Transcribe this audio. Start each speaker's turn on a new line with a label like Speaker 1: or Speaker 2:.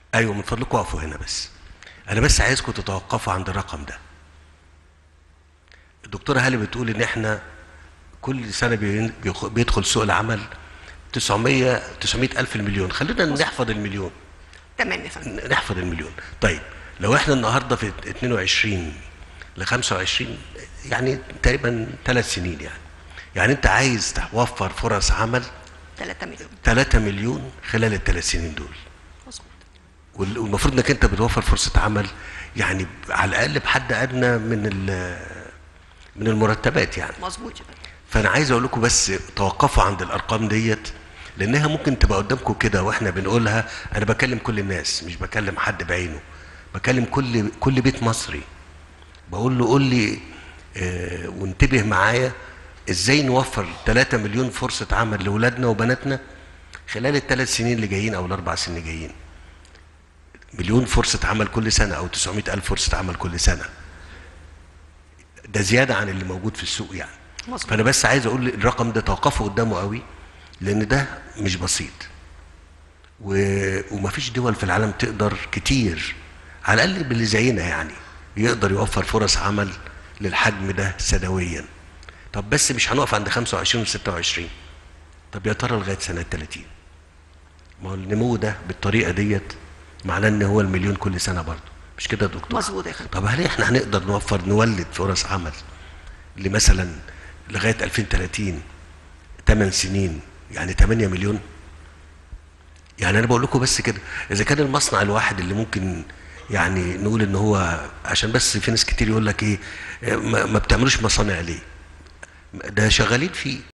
Speaker 1: ايوه من فضلكم اقفوا هنا بس انا بس عايزكم تتوقفوا عند الرقم ده الدكتوره هالي بتقول ان احنا كل سنه بي- بيخ- بيدخل سوق العمل 900 900 الف المليون خلينا نحفظ المليون
Speaker 2: تمام يا فندم
Speaker 1: نحفظ المليون طيب لو احنا النهارده في 22 ل 25 يعني تقريبا ثلاث سنين يعني يعني انت عايز توفر فرص عمل
Speaker 2: 3 مليون
Speaker 1: 3 مليون خلال الثلاث سنين دول
Speaker 2: مظبوط
Speaker 1: وال- والمفروض انك انت بتوفر فرصه عمل يعني على الاقل بحد ادنى من ال- من المرتبات يعني
Speaker 2: مظبوط يا فندم
Speaker 1: فانا عايز اقول لكم بس توقفوا عند الارقام ديت لانها ممكن تبقى قدامكم كده واحنا بنقولها انا بكلم كل الناس مش بكلم حد بعينه بكلم كل كل بيت مصري بقول له قول لي آه وانتبه معايا ازاي نوفر 3 مليون فرصه عمل لاولادنا وبناتنا خلال الثلاث سنين اللي جايين او الاربع سنين اللي جايين مليون فرصه عمل كل سنه او 900 الف فرصه عمل كل سنه ده زياده عن اللي موجود في السوق يعني
Speaker 2: مظبوط.
Speaker 1: فانا بس عايز اقول الرقم ده توقفوا قدامه قوي لان ده مش بسيط و... ومفيش دول في العالم تقدر كتير على الاقل باللي زينا يعني يقدر يوفر فرص عمل للحجم ده سنويا طب بس مش هنقف عند 25 و 26 طب يا ترى لغايه سنه 30 ما هو النمو ده بالطريقه ديت معناه ان هو المليون كل سنه برضه مش كده يا دكتور
Speaker 2: مظبوط يا فندم.
Speaker 1: طب هل احنا هنقدر نوفر نولد فرص عمل لمثلا لغايه 2030 8 سنين يعني 8 مليون يعني انا بقول لكم بس كده اذا كان المصنع الواحد اللي ممكن يعني نقول ان هو عشان بس في ناس كتير يقول لك ايه ما ما بتعملوش مصانع ليه ده شغالين فيه